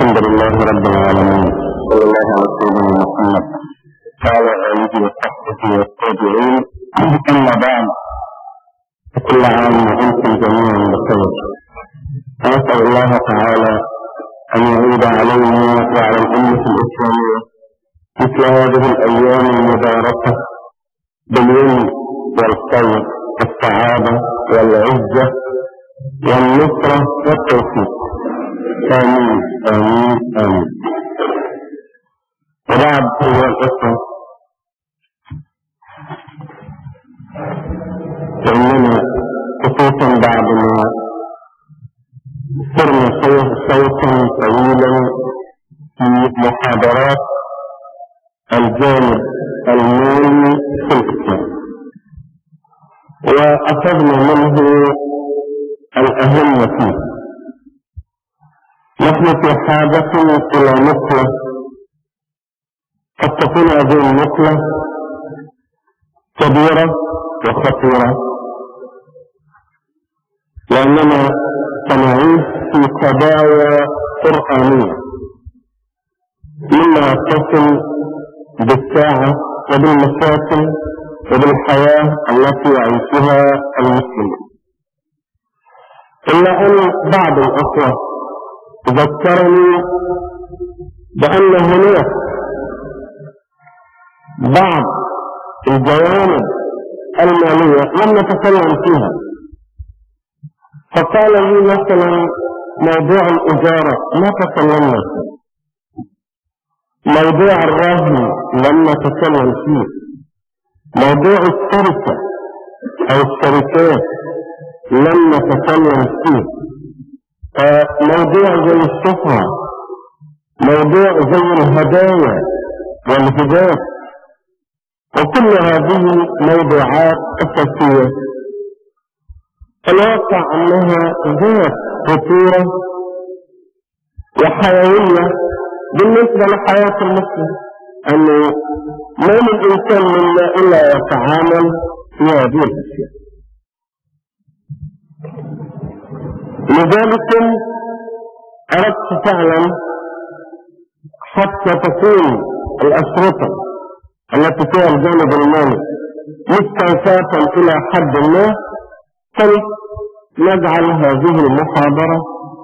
الحمد لله رب العالمين صلى الله على سيدنا محمد وعلى آله وصحبه والتابعين أما بعد كل عام وأنتم جميعا بخير نسأل الله تعالى أن يعيد علينا وعلى الأمة الإسلامية مثل هذه الأيام المباركة باليمن والخير والسعادة والعزة والنصرة والتوفيق آمين آمين آمين وبعد أيها الأخوة فإننا خصوصا بعد ما صرنا صوتا طويلا في محاضرات الجانب المالي في الإسلام وأخذنا منه الأهم فيه نحن في حاجة إلى نقلة قد تكون هذه النقلة كبيرة وخطيرة لأننا سنعيش في قضايا قرآنية مما يتصل بالساعة وبالمشاكل وبالحياة التي يعيشها المسلمون إلا أن بعض الأخوة ذكرني بأن هناك بعض الجوانب المالية لم نتكلم فيها فقال لي مثلا موضوع الإجارة ما تكلمنا فيه موضوع الرهن لم نتكلم فيه موضوع الشركة أو الشركات لم نتكلم فيه موضوع زي الشفرة موضوع زي الهدايا والهدايات وكل هذه موضوعات أساسية الواقع أنها ذات خطورة وحيوية بالنسبة لحياة المسلم أنه ما من إنسان منا إلا يتعامل في هذه الأشياء لذلك أردت فعلا حتى تكون الأشرطة التي فيها الجانب المالي مستنفاة إلى حد ما فلنجعل هذه المحاضرة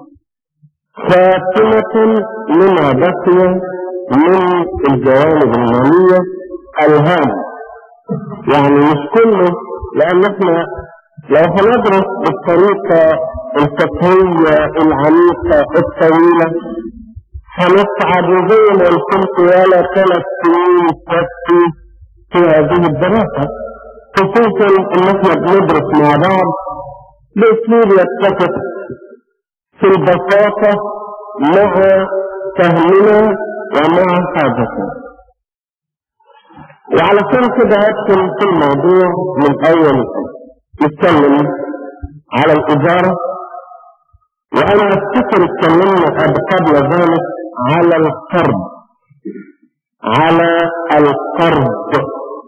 خاتمة لما بقي من الجوانب المالية الهامة يعني مش كله لأن احنا لو هندرس بالطريقة الفقهية العميقة الطويلة هنصعد زي ما قلت ولا ثلاث سنين تكفي في هذه الدراسة خصوصا ان احنا بندرس مع بعض باسلوب يتفق في البساطة مع فهمنا ومع حاجتنا وعلشان كده هدخل في الموضوع من اول نتكلم على الإجارة وأنا أفتكر اتكلمنا قبل ذلك على القرض على القرض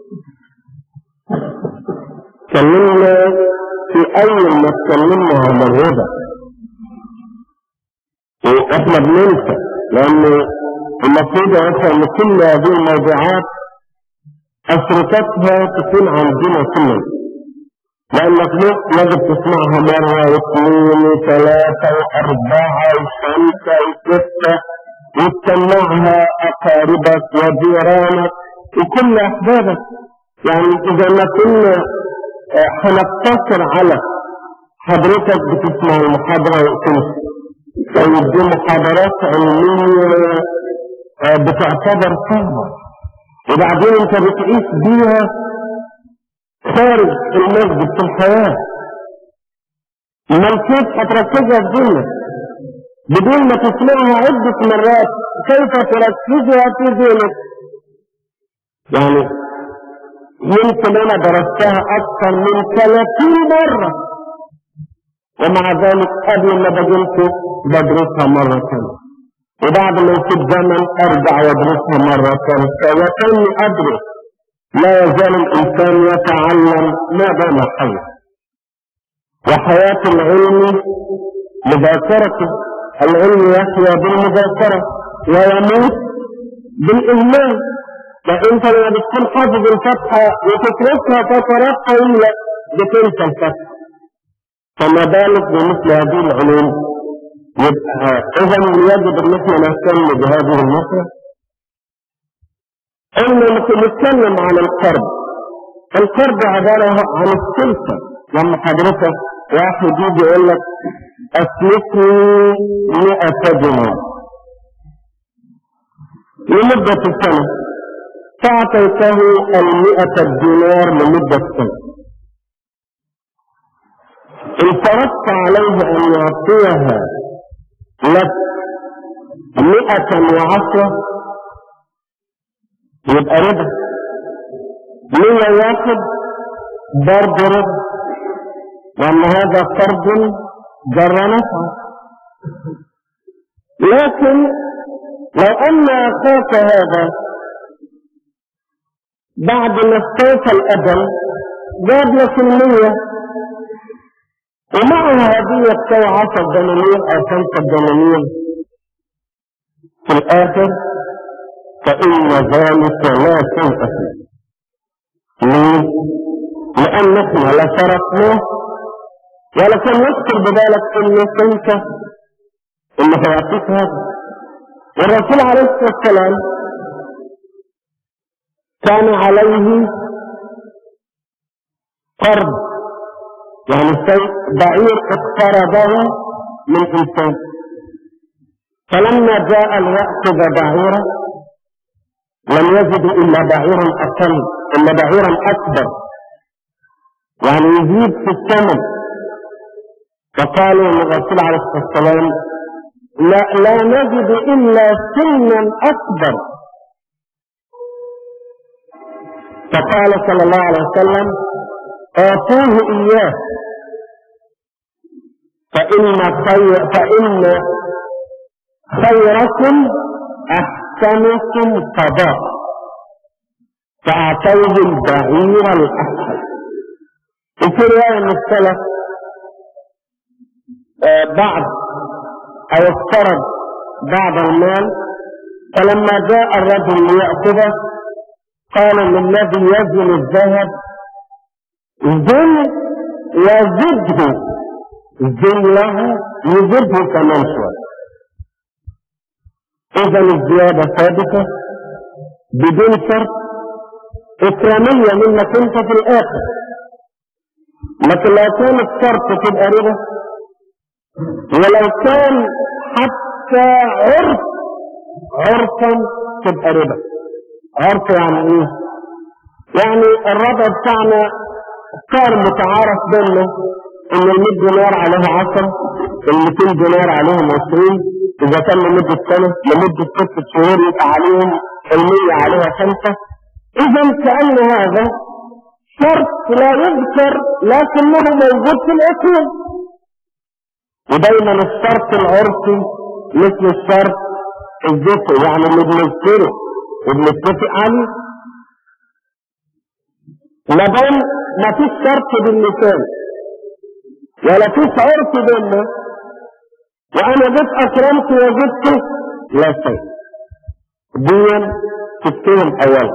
اتكلمنا في أول ما اتكلمنا عن الربا وإحنا بننسى لأن المفروض أن كل هذه الموضوعات أشرطتها تكون عندنا كلنا لأنك يجب تسمعها مرة واثنين وثلاثة وأربعة وخمسة وستة وتسمعها أقاربك وجيرانك وكل أحبابك يعني إذا ما كنا هنقتصر على حضرتك بتسمع المحاضرة وتمشي طيب دي محاضرات علمية بتعتبر صعبة وبعدين انت بتعيش بيها خارج المسجد في الحياة امال كيف هتركزها في دينك بدون ما تسمعها عدة مرات كيف تركزها في دينك يعني يمكن انا درستها اكثر من 30 مرة ومع ذلك قبل ما بدلت بدرسها مرة ثانية وبعد ما يصيب زمن ارجع وادرسها مرة ثالثة وكاني ادرس لا يزال الإنسان يتعلم ما دام حيا وحياة العلم مذاكرته العلم يحيا بالمذاكرة ويموت بالإهمال فأنت لما بتكون حافظ الفتحة وتتركها فترات طويلة بتنسى الفتحة فما بالك بمثل هذه العلوم يبقى إذا يجب أن احنا نهتم بهذه النقطة إن نتكلم عن القرض القرض عبارة عن السلطة لما حضرتك واحد يجي يقول لك أسلكني 100 دينار لمدة سنة فأعطيته المئة دينار لمدة سنة إن فرضت عليه أن يعطيها لك مئة وعشرة يبقى ربا مية واحد برضه ربا لأن هذا فرض جر نفعه لكن لو أن أخاك هذا بعد ما استوفى الأجل جاب لك المية ومعها هدية تساوي 10 دنانير أو 5 دنانير في الآخر فإن ذلك لا شيء فيه ليه؟ لأن احنا لا شرطناه ولا كان يذكر بذلك انك انت اللي هيعطيك هذا والرسول عليه الصلاة والسلام كان عليه قرض يعني شيء بعير اقترضه من انسان فلما جاء ليأخذ بعيرا لم يجد الا بعيرا اقل الا بعيرا اكبر يعني يزيد في الثمن فقالوا للرسول عليه الصلاه والسلام لا, لا نجد الا سنا اكبر فقال صلى الله عليه وسلم اعطوه اياه فان خير فان خيركم احسنكم قضاء فاعطوه البعير الاحسن وفي روايه من السلف آه بعد او افترض بعض المال فلما جاء الرجل ليأخذه قال للذي يزن الذهب زن وزده زن له يزده كمان شوية اذا الزيادة ثابتة بدون شرط اكرامية منك انت في الاخر لكن لو كان الشرط تبقى ربا ولو كان حتى عرف عرفا تبقى ربا عرف يعني ايه يعني الربا بتاعنا صار متعارف بيننا ان ال 100 دينار عليها 10 ال 200 دينار عليهم 20 اذا كان لمدة سنة لمدة ست شهور يبقى عليهم ال 100 عليها 5 اذا كأن هذا شرط لا يذكر لكنه موجود في الاصول ودايما الشرط العرفي مثل الشرط الذكر يعني اللي بنذكره وبنتفق عليه ما دام ما فيش شرط باللسان ولا فيش عرف بيننا وانا جيت اكرمت وجدت لا شيء ديا تتهم اولا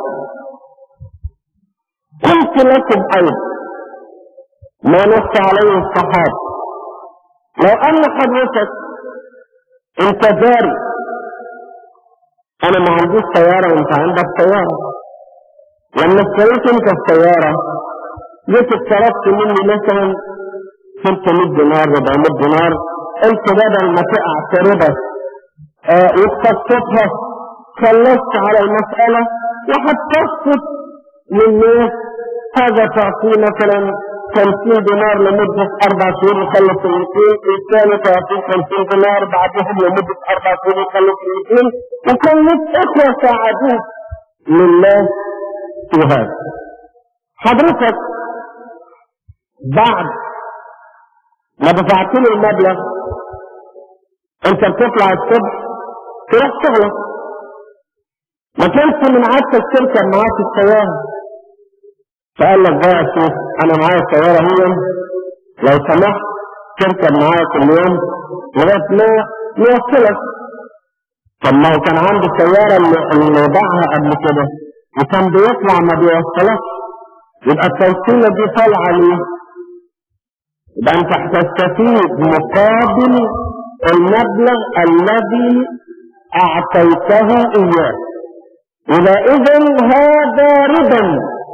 قلت لكم ايضا ما نص عليه الصحابه لو ان حضرتك انت جاري انا ما عنديش سيارة وانت عندك سيارة لما اشتريت انت السيارة جيت اقترضت مني مثلا 300 دينار 400 دينار قلت بدل ما تقع في ربا اه واقتصدتها خلصت على المسألة وهتقسط للناس هذا تعطيه مثلا 50 دينار لمدة أربع شهور يخلص ال 200 الثاني تعطيه 50 دينار بعدهم لمدة أربع شهور يخلص ال 200 وكان لك إخوة ساعدوك لله في هذا حضرتك بعد ما دفعت له المبلغ انت بتطلع الصبح تروح شغلك ما كانش من عادتك تركب معاك السيارة فقال لك بقى شوف انا معايا السيارة هي لو سمحت تركب معايا كل يوم لغاية ما نوصلك طب ما هو كان عنده السيارة اللي, اللي باعها قبل كده وكان بيطلع ما بيوصلك يبقى التوصيلة دي طالعة ليه؟ يبقى انت هتستفيد مقابل المبلغ الذي اعطيته اياه يبقى اذا هذا ربا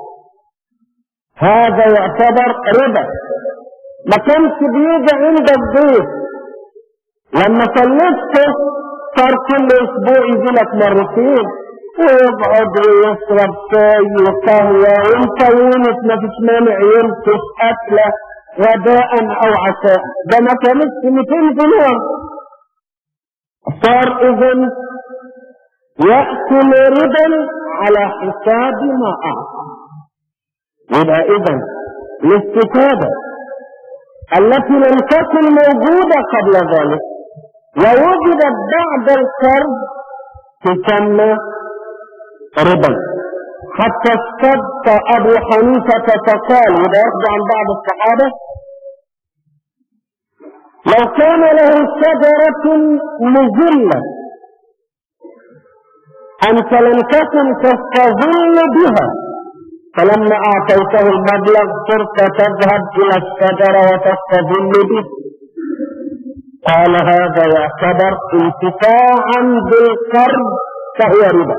هذا يعتبر ربا ما كانش بيجي عند الضيف لما كلفته صار كل اسبوع يجي لك مرتين ويقعد ويشرب شاي وقهوة وانت وينك ما فيش مانع يلبس اكلة غداء او عشاء ده ما كانتش 200 دينار صار اذا يأكل ربا على حساب ما اعطى يبقى اذا الاستفادة التي لم تكن موجودة قبل ذلك ووجدت بعد القرض تسمى ربا حتى استبقى ابو حنيفة فقال وده يخبر عن بعض الصحابة لو كان له شجرة مذلة أنت لم تكن تستظل بها فلما أعطيته المبلغ صرت تذهب إلى الشجرة وتستظل به قال هذا يعتبر انتفاعا بالقرض فهو ربا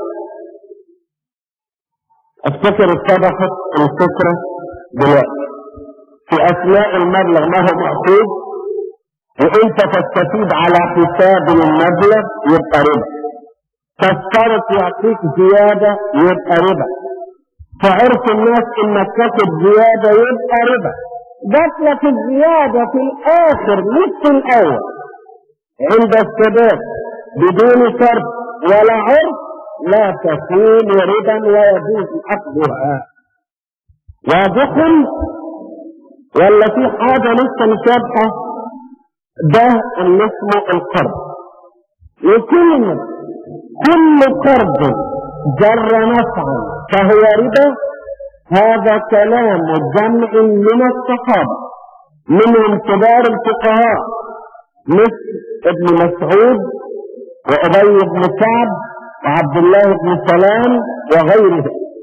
افتكر اتضحت الفكرة دلوقتي في اثناء المبلغ ما هو مأخوذ وانت تستفيد على حساب المبلغ يبقى ربا تشترط يعطيك زيادة يبقى ربا فعرف الناس انك كاتب زيادة يبقى ربا جات لك الزيادة في الاخر مش في الاول عند السداد بدون شرط ولا عرف لا تكون ربا ويجوز اخذها واضح ولا في حاجة لسه مشابهة ده اللي اسمه القرض وكلمة كل قرض جر نفعا فهو ربا هذا كلام جمع من الصحابة منهم كبار الفقهاء مثل ابن مسعود وأبي بن كعب وعبد الله بن سلام وغيره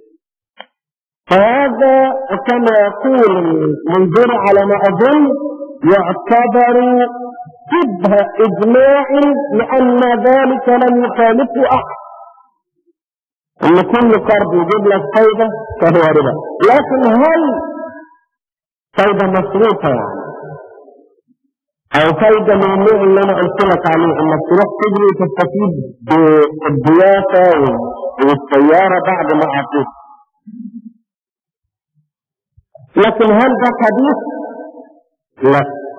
فهذا كما يقول المنذر على ما أظن يعتبر شبه إجماع لأن ذلك لم يخالفه أحد أن كل قرض يجيب لك فايدة فهو ربا لكن هل فايدة مصروفة يعني او فايدة من النوع اللي انا قلت لك عليه انك تروح تجري تستفيد بالضيافة والسيارة بعد ما اعطيك لكن هل ده حديث لا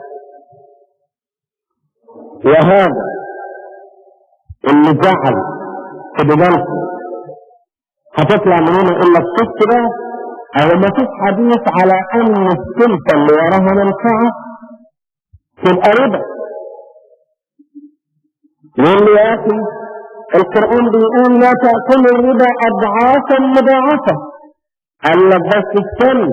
وهذا اللي جعل خدوا بالكم هتطلع من هنا الا الست بقى او ما فيش حديث على ان السلطة اللي وراها منفعة تبقى ربا يقول لي يا اخي القرآن بيقول لا تأكلوا الربا أضعافا مضاعفة قال لك بس استنى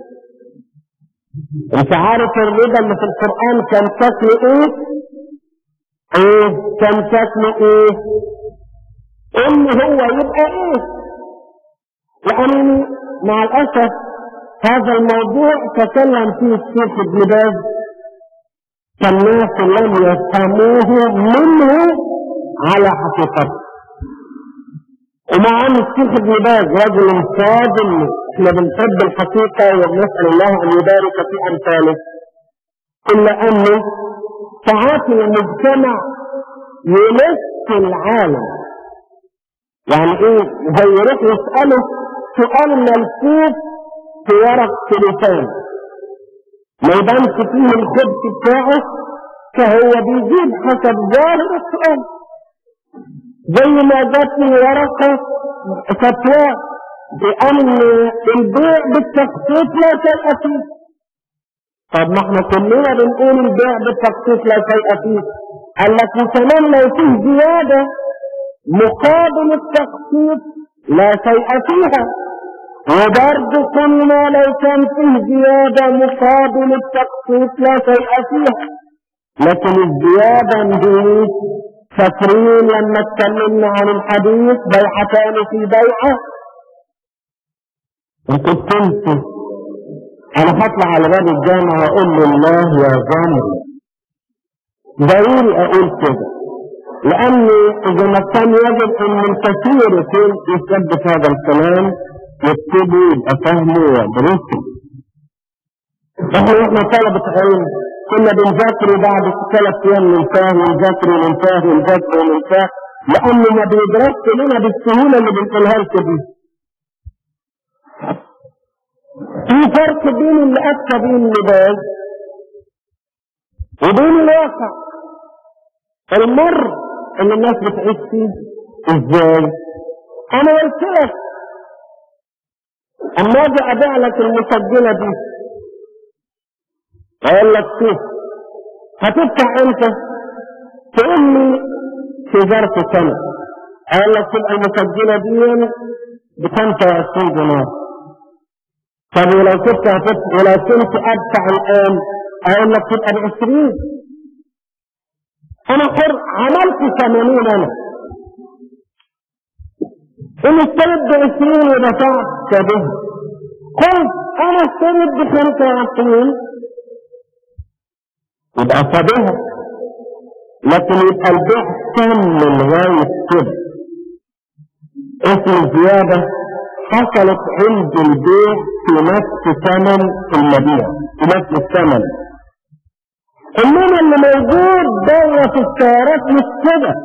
انت عارف الربا اللي في القرآن كان شكله ايه؟ ايه؟ كان شكله ايه؟ ان هو يبقى ايه؟ يعني مع الأسف هذا الموضوع تكلم فيه الشيخ ابن باز فالناس لم يفهموه منه على حقيقته ومع ان الشيخ ابن باز رجل صادم احنا بنحب الحقيقة ونسأل الله ان يبارك في امثاله الا انه ساعات المجتمع يلف العالم يعني ايه زي يروح يسأله سؤال ملفوف في ورق تليفون ما يبانش فيه الخبز بتاعه فهو بيجيب حسب ظاهر السؤال زي ما جاتني ورقة فتوى بأن البيع بالتخطيط لا شيء فيه طب ما احنا كلنا بنقول البيع بالتخطيط لا شيء فيه قال لك وكمان لو فيه زيادة مقابل التخطيط لا شيء فيها وبرضه قلنا لو كان فيه زيادة مقابل التخطيط لا شيء فيها لكن الزيادة دي فاكرين لما اتكلمنا عن الحديث بيعتان في بيعة وكنت تنسوا انا هطلع على باب الجامعة واقول لله يا ظالم ضروري اقول كده لاني اذا ما كان يجب ان الكثير يكون يثبت هذا الكلام يكتبه يبقى فهمه ويدرسه احنا احنا طلبة علم كنا بنذاكر بعد ثلاث ايام ننساه ونذاكر وننساه ونذاكر وننساه لانه ما بيدرسش لنا بالسهوله اللي بنقولها لكم دي. في فرق بين اللي اتى بين اللباس وبين الواقع المر اللي الناس بتعيش فيه ازاي؟ انا قلت لك اما اجي ابيع لك المسجله دي اقول لك شوف هتدفع امتى؟ تقول لي في ظرف سنه اقول لك تبقى المسجله دي ب 25 دينار طب ولو كنت هتدفع ولو كنت ادفع الان اقول لك تبقى ب 20 انا حر عملت 80 انا ان اشتريت ب 20 ودفعت كده قلت انا اشتريت ب 25 يبقى صدها لكن يبقى البيع تم لغاية كده اسم الزيادة حصلت عند البيع في نفس ثمن المبيع في نفس الثمن انما اللي موجود بره في السيارات مش كده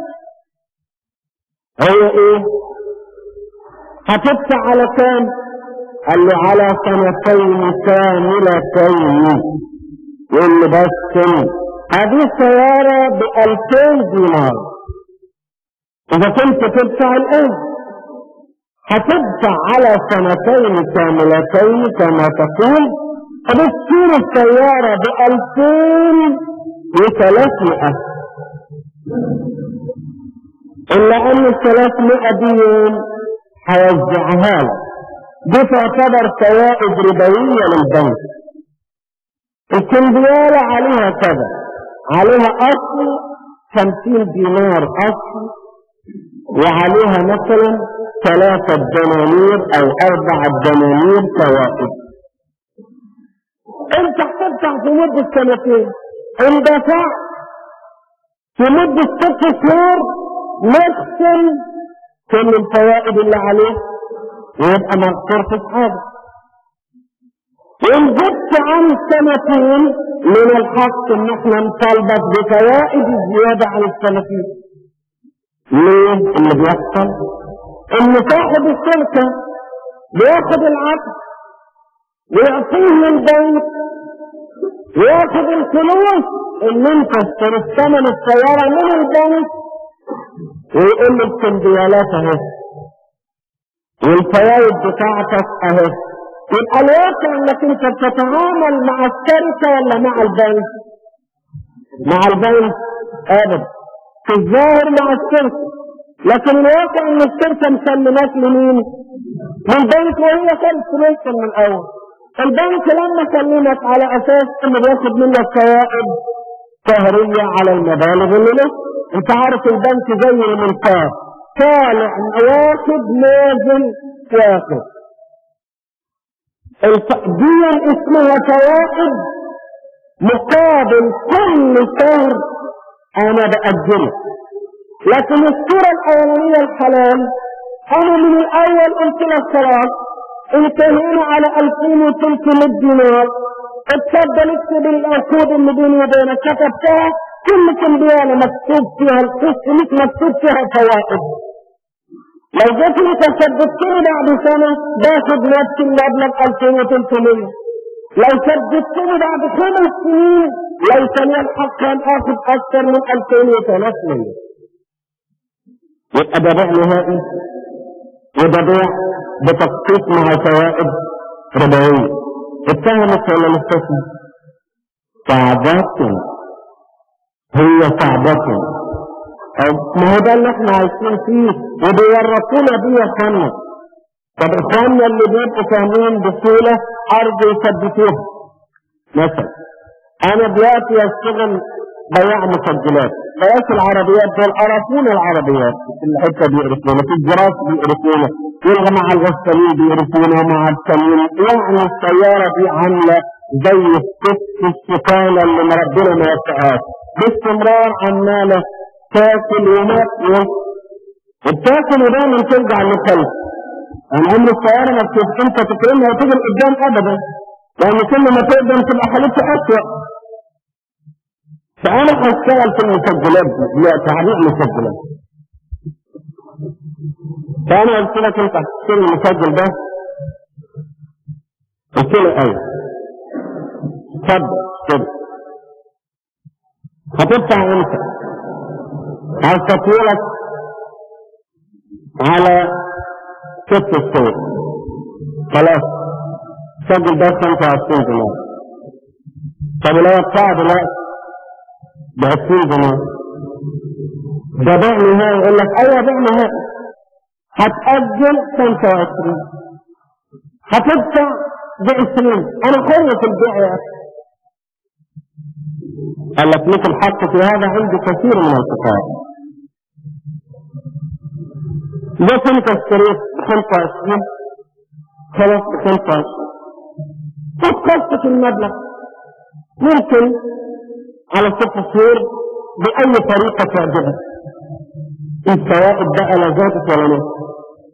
هو ايه هتدفع على كام قال له على سنتين كاملتين يقول لي بس هذه السيارة ب 2000 دينار إذا كنت تدفع الآن هتدفع على سنتين كاملتين كما تقول فبتصير السيارة ب 2300 إلا أن ال 300 دي هيوزعها لك دي تعتبر فوائد ربوية للبنك الكمبيالة عليها كذا عليها أصل خمسين دينار أصل وعليها مثلا ثلاثة دنانير أو أربعة دنانير فوائد أنت هتدفع في مدة سنتين إن دفع في مدة ست شهور نقسم كل الفوائد اللي عليه ويبقى مغفور في حاجة وإن زدت عن سنتين من الحق إن احنا نطالبك بفوائد الزيادة عن السنتين. ليه؟ اللي بيحصل إن صاحب الشركة بياخد العقد ويعطيه للبنك وياخد الفلوس اللي انت اشتريت ثمن السيارة من البنك ويقول له الكمبيالات اهي والفوائد بتاعتك اهي يبقى الواقع انك انت بتتعامل مع الشركه ولا مع البنك؟ مع البنك ابدا في الظاهر مع الشركه لكن الواقع ان الشركه مسلمات لمين؟ للبنك وهي كانت فلوسها من الاول البنك لما سلمك على اساس انه بياخد منك فوائد شهريه على المبالغ اللي له انت عارف البنك زي المنصاب طالع واخد نازل واخد التقدير اسمها فوائد مقابل كل شهر انا بأجله لكن الصورة الاولانية الحلال انا من الاول قلت لك خلاص انتهينا على 2300 دينار اتفضل اكتب العقود اللي بيني وبينك كتبتها كل كمبيانة مكتوب فيها القسط مش مكتوب فيها فوائد لو جيت انت ثبتني بعد سنة باخد نفس المبلغ 2300 لو ثبتني بعد خمس سنين ليس لي الحق ان اخذ اكثر من 2300 يبقى ده بيع نهائي وده بيع بتخطيط مع فوائد ربوية اتهمت ولا مستثنى؟ صعبات هي صعبة ما هو ده اللي احنا عايشين فيه وبيورطونا بيه يا اخوانا طب اخواننا اللي بيبقوا فاهمين بسهولة ارض يثبتوها مثلا انا دلوقتي اشتغل بياع مسجلات بياع العربيات دول قرفونا العربيات في الحته بيقرفونا في الجراس بيقرفونا يلغى مع الغسالين بيقرفونا مع التموين يعني السياره دي عامله زي الست الشكالة اللي ربنا ما يوفقهاش باستمرار عمالة تاكل وماكل وبتاكل ودايما ترجع لخلف يعني عمر السيارة ما بتشوف انت تكرمها وتيجي لقدام ابدا لان كل ما تقدم تبقى حالتها اسوء فانا هشتغل في المسجلات دي لا تعليق مسجلات فانا قلت لك انت هتشتري المسجل ده قلت له ايوه اتفضل كده هتدفع امتى؟ هستطيلك على ست شهور خلاص سجل ده 25 دولار طب لو ادفع دلوقتي ب 20 دولار ده بيع نهائي يقول لك ايوه بيع نهائي هتأجل 25 هتدفع ب 20 انا حر في البيع يا اخي قال لك لك الحق في هذا عندي كثير من الفقهاء بس انت اشتريت ب 25 خلاص ب 25 فكرت المبلغ ممكن على ست شهور بأي طريقة تعجبك الفوائد بقى لا زادت ولا نقصت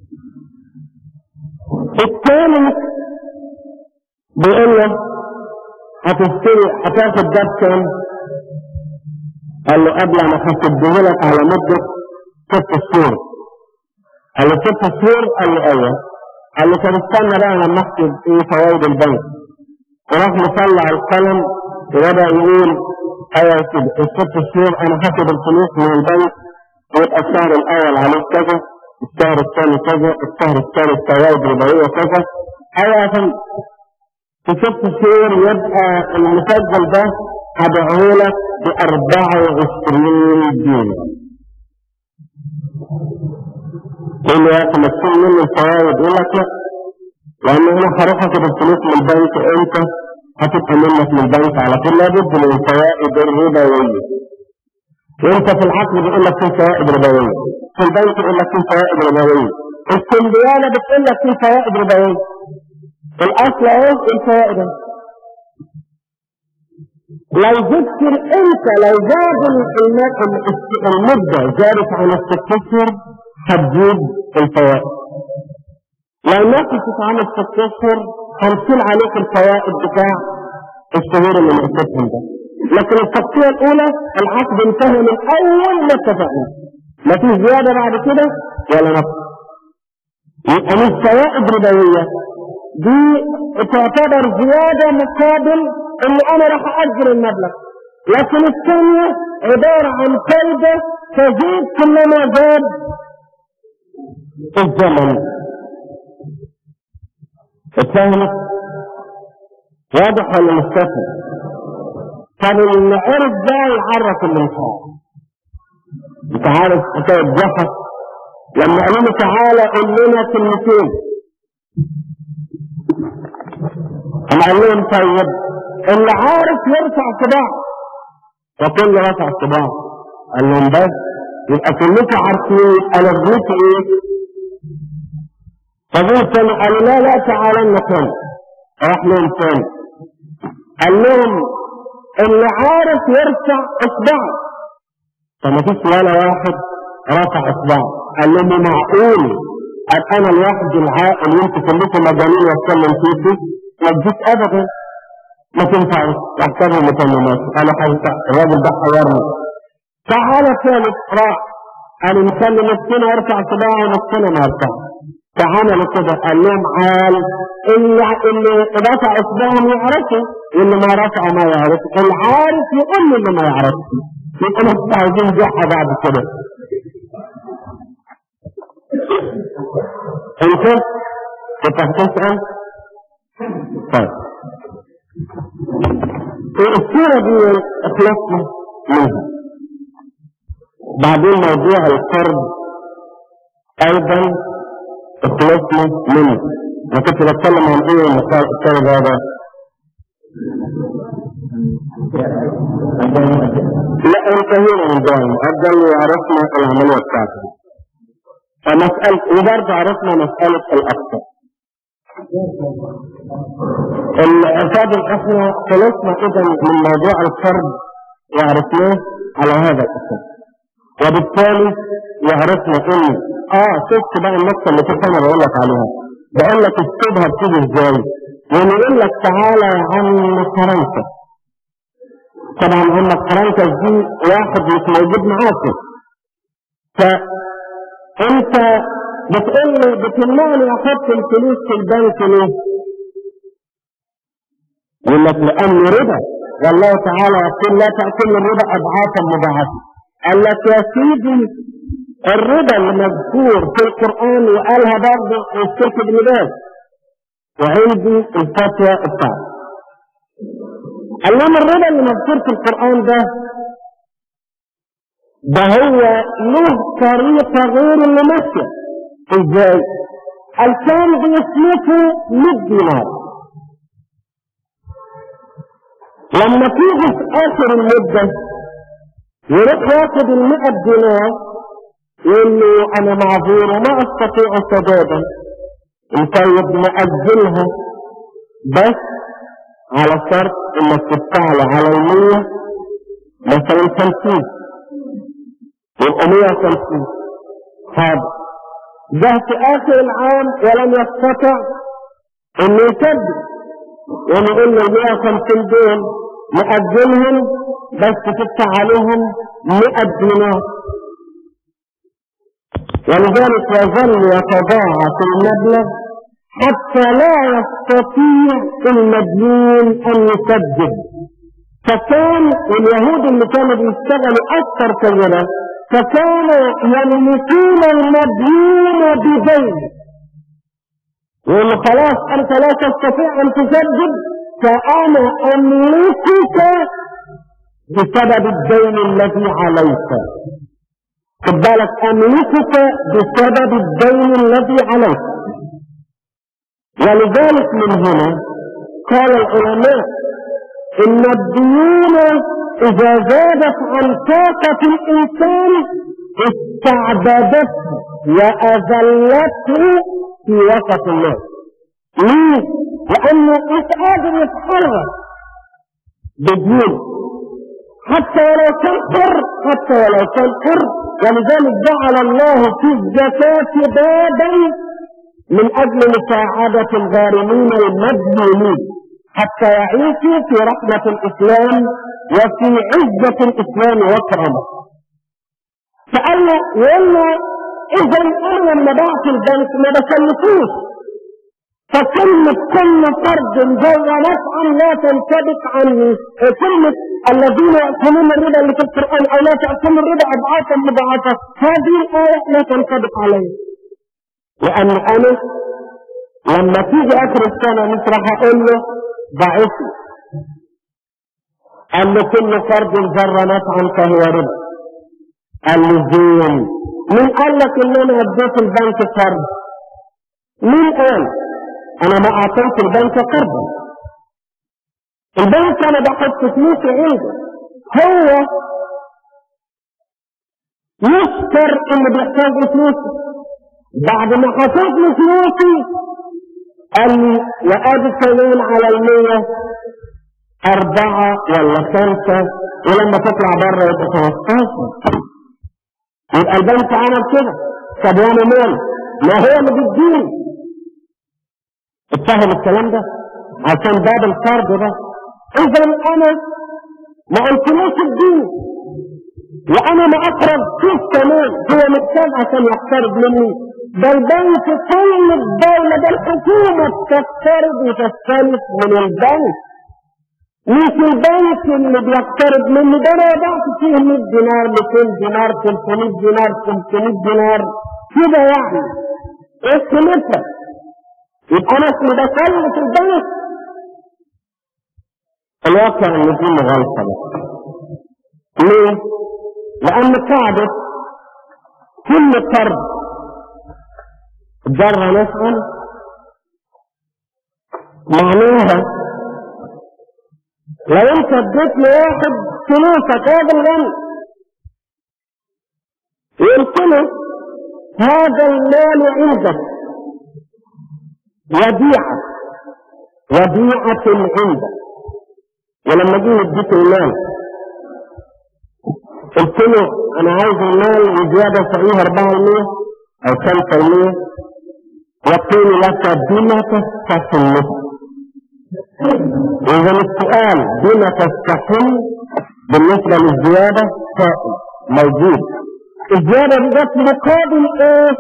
الثاني بيقول له هتشتري هتاخد ده بكام؟ قال له قبل ما هسده لك على مدة ست شهور قال له ست شهور قال له ايوه قال له طب استنى بقى لما اكتب ايه فوائد البنك وراح مطلع القلم وبدا يقول ايوه يا سيدي الست شهور انا هاخد الفلوس من البنك ويبقى الشهر الاول عليه كذا الشهر الثاني كذا الشهر الثالث فوائد ربويه كذا ايوه يا فندم في ست شهور يبقى المسجل ده هبيعه لك ب 24 دينار تقول له يا اخي ما تشيل مني الفوائد يقول لك لا لان انا هروح اخد الفلوس من البنك انت هتبقى منك من البنك على طول لابد من الفوائد الربويه وانت في العقد بيقول لك في فوائد ربويه في البنك يقول لك في فوائد ربويه السنديانه بتقول لك في فوائد ربويه الاصل اهو الفوائد لو ذكر انت لو زاد المدة زادت عن الست اشهر هتزيد الفوائد لو نقصت عن الست اشهر هنشيل عليك الفوائد بتاع الشهور اللي نقصتهم ده لكن التقسيمة الأولى العقد انتهى من أول ما اتفقنا ما فيش زيادة بعد كده ولا نقص يبقى مش فوائد ربوية دي تعتبر زيادة مقابل اللي انا راح اجر المبلغ لكن الثانية عبارة عن فايدة تزيد كلما زاد الزمن الثاني واضح ولا مستفهم طب اللي عرف ده يعرف اللي مش عارف انت عارف حكاية جحا لما قالوا له تعالى قول لنا كلمتين انا قال لهم طيب اللي عارف يرفع صباع فكل رفع صباع قال لهم بس يبقى كلكم عارفين انا غلطت ايه فقلت تاني قالوا لا لا تعالى لنا تاني راح لهم تاني قال لهم اللي عارف يرفع اصبعه فما فيش ولا واحد رفع اصبعه قال لهم معقول ابقى انا الواحد العاقل وانتوا كلكم مجانين واتكلم فيكم ما تجيش ابدا ما تنفعش يحتاجوا متممات انا هينفع الراجل ده حيرني تعالى ثالث راح قالوا نخلي نفسنا يرفع صباعه ونفسنا ما يرفع فعملوا كده قال لهم عال اللي اللي رفع اصبعهم يعرفوا واللي ما رفع ما يعرف العارف يقول له اللي ما يعرفش يبقى مش عايزين جحا بعد كده انت كنت هتسأل طيب الصورة دي اخلصنا منها بعدين موضوع القرض ايضا اخلصنا منه انا كنت بتكلم عن ايه المثال هذا لا انتهينا من دائم أفضل وعرفنا العملية بتاعته فمسألة وبرضه عرفنا مسألة الأكثر العقاب احنا خلصنا اذا من موضوع الفرد وعرفناه على هذا الاساس وبالتالي وعرفنا ان اه شفت بقى النقطه اللي كنت انا بقول لك عليها بقول لك الشبهه بتيجي ازاي ونقول لك تعالى يا عم فرنسا طبعا عم فرنسا دي واحد مش موجود معاكم فانت بتقول لي بتمنعني احط الفلوس في البنك ليه؟ يقول لك لأن ربا والله تعالى يقول لا تأكل الربا أضعافا مضاعفة قال لك يا سيدي الربا اللي مذكور في القرآن وقالها برضه الشيخ ابن باز وعندي الفتوى الصعبة انما الربا اللي مذكور في القرآن ده ده هو له طريقة غير اللي ماشية ازاي؟ قال كان بيسلكوا 100 دينار لما تيجي في اخر المدة يروح ياخد المئة دينار يقول له انا معذور وما استطيع سدادا طيب نأجلها بس على شرط انك تدفع له على المية مثلا خمسين يبقى مية وخمسين هذا ده في اخر العام ولم يستطع انه يسدد ونقول له 150 دول نأجلهم بس تدفع عليهم 100 دينار ولذلك يظل يتضاعف المبلغ حتى لا يستطيع المديون ان يسدد فكان اليهود اللي كانوا بيشتغلوا اكثر كذا فكانوا يملكون المديون بدين يقول له خلاص انت لا تستطيع ان تسدد فانا املكك بسبب الدين الذي عليك خد بالك املكك بسبب الدين الذي عليك ولذلك من هنا قال العلماء ان الديون اذا زادت عن طاقة الانسان استعبدته واذلته في وسط الناس ليه؟ لانه مش قادر يتحرك بديون حتى ولو كان حر حتى ولو كان حر ولذلك جعل الله في الزكاة بابا من اجل مساعدة الغارمين المديونين حتى يعيشوا في رحمة الاسلام وفي عزة الاسلام وكرمه فقال له يقول له اذا انا لما بعت البنك ما بكلفوش فكلمة كل فرد جوه نفعا لا تنطبق عني كلمة الذين يأكلون الربا اللي في القرآن أو لا تأكلوا الربا أضعافا مضاعفة هذه الآية لا تنطبق علي لأن أنا لما تيجي آخر السنة مش راح أقول له ضعفني قال له كل فرد ذر نفعا فهو ربا قال له زين مين قال لك ان انا اديت البنك قرض مين قال انا ما اعطيت البنك قرضا البنك انا بحط فلوسي عنده هو يشكر انه بيحتاج فلوسي بعد ما حطيت له فلوسي قال لي وادي كمان على المية أربعة ولا خمسة ولما تطلع بره يبقى 15 يبقى البنك عمل كده طب وانا مال ما هو اللي بيديني اتفهم الكلام ده عشان باب القرض ده اذا انا ما قلتلوش الدين وانا ما اقرب شوف كمان هو محتاج عشان يقترض مني ده البنك كل الدولة ده الحكومة بتقترض وتستلف من البنك مش البنك اللي بيقترض مني ده انا وضعت فيه 100 دينار 200 دينار 300 دينار 500 دينار كده يعني ايه قيمتها؟ يبقى انا اسمي بكلف البنك الواقع ان دي مغالطه بقى ليه؟ لان قاعده كل قرض جر نفعا معناها لو انت اديت لواحد فلوسك راجل غني وقلت له هذا المال عندك وديعة وديعة عندك ولما جينا اديت المال قلت له انا عايز المال وزيادة فيه 4% او 5% يقول لك بما تستحل إذا السؤال بما تستحل بالنسبة للزيادة سائل موجود الزيادة دي جت مقابل ايه؟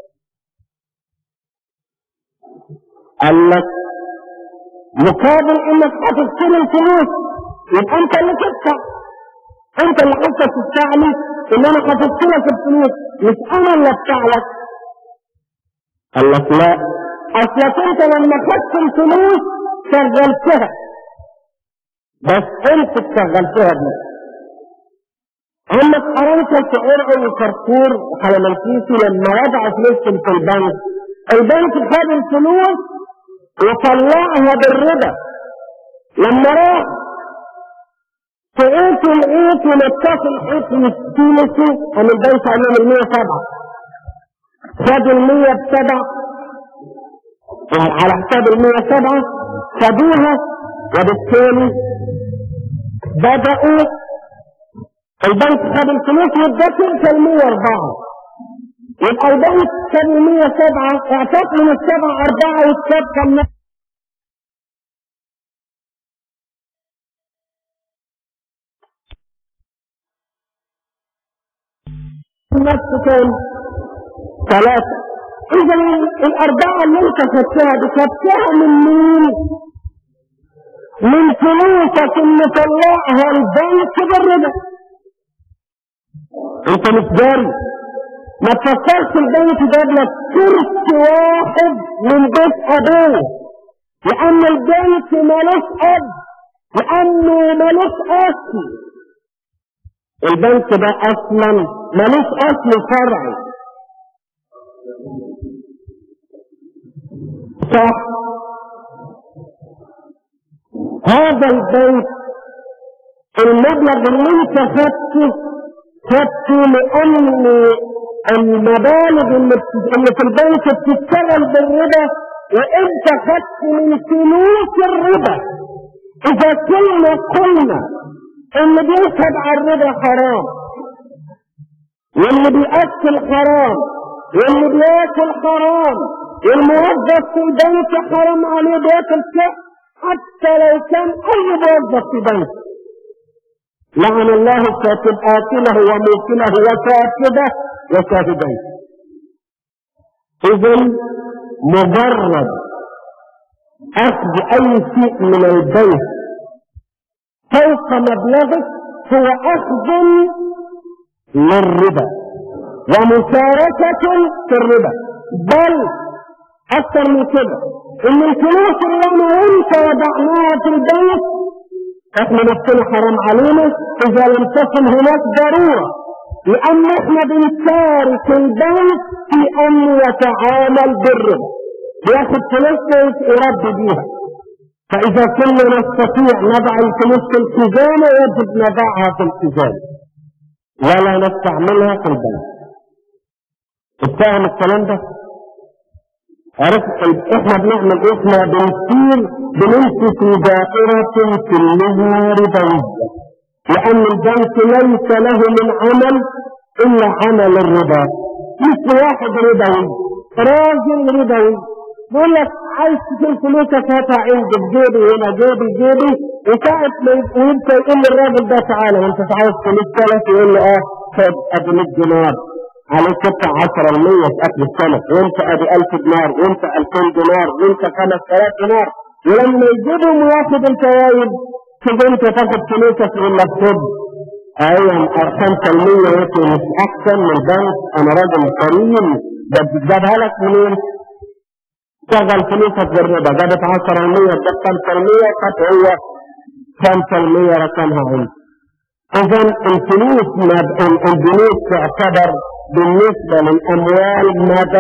قال لك مقابل انك هتشتري الفلوس يبقى انت اللي تدفع انت اللي حتى تستعمل ان انا حفظت لك الفلوس مش انا اللي ادفع لك قال لك لا اصلك انت لما خدت الفلوس شغلتها بس انت شغلتها دي عمك حرامك شعور وكركور وحلمنكيسي لما وضع فلوسهم في البنك البنك خد الفلوس وطلعها بالربا لما راح سقيت لقيت ونكاس الحيط والسيلسي انا البنك عليهم ال 107 خد ال 100 بسبع على حساب ال 107 خدوها وبالتالي بدأوا البنك خد الفلوس واداك انت ال 104 يبقى البنك خد ال 107 اعطاك من السبعة أربعة والسبعة النفس كام؟ ثلاثة إذا الأربعة اللي أنت خدتها دي خدتها من مين؟ من فلوسك اللي طلعها البنك بالربا أنت مش جاري ما تفكرش البنك جاب لك كرس واحد من بيت أبوه لأن البنك مالوش أب لأنه مالوش أصل البنك ده أصلا مالوش أصل فرعي صح هذا البيت المبلغ اللي انت خدته خدته لان المبالغ اللي اللي في البنك بتشتغل بالربا وانت خدت من فلوس الربا اذا كنا قلنا اللي بيشهد على الربا حرام واللي بيأكل حرام واللي بياكل حرام والموظف في البنك حرام عليه بياكل شيء حتى لو كان اي موظف في بنك لعن الله كاتب آكله وموكله وكاتبه وشاهديه إذا مجرد أخذ أي شيء من البيت فوق مبلغه هو أخذ للربا ومشاركة في الربا بل أكثر من كده إن الفلوس اللي أنا وأنت وضعناها في البيت احنا نفسنا حرام علينا إذا لم تكن هناك ضرورة لأن احنا بنشارك البنك في أن يتعامل بالربا بياخد فلوسنا يربي بيها فإذا كنا نستطيع نضع الفلوس في الخزانة يجب نضعها في الخزانة ولا نستعملها في البنك اتفهم الكلام ده عرفت احنا بنعمل احنا بنصير بنمشي في دائرة كلها ربوية لأن البنك ليس له من عمل إلا عمل الربا مش واحد ربوي راجل ربوي بيقول لك عايز تشيل فلوسك هاتها عندي بجيبي هنا جيبي جيبي وساعة ما يبقى يقول للراجل ده تعالى وانت عايز فلوس ثلاث يقول له اه خد ادي 100 دينار عليك تدفع 10% في اخر السنه وانت ادي 1000 دينار وانت 2000 دينار وانت 5000 دينار ولما يجيبهم وياخد الفوائد تيجي انت تاخد فلوسك يقول لك خد ايوه 5% يمكن مش احسن من البنك انا راجل كريم ده جابها لك منين؟ شغل فلوسك بالربا جابت 10% جابت 5% خد هو 5% رقمها عندي اذا الفلوس البنوك تعتبر بالنسبة للأموال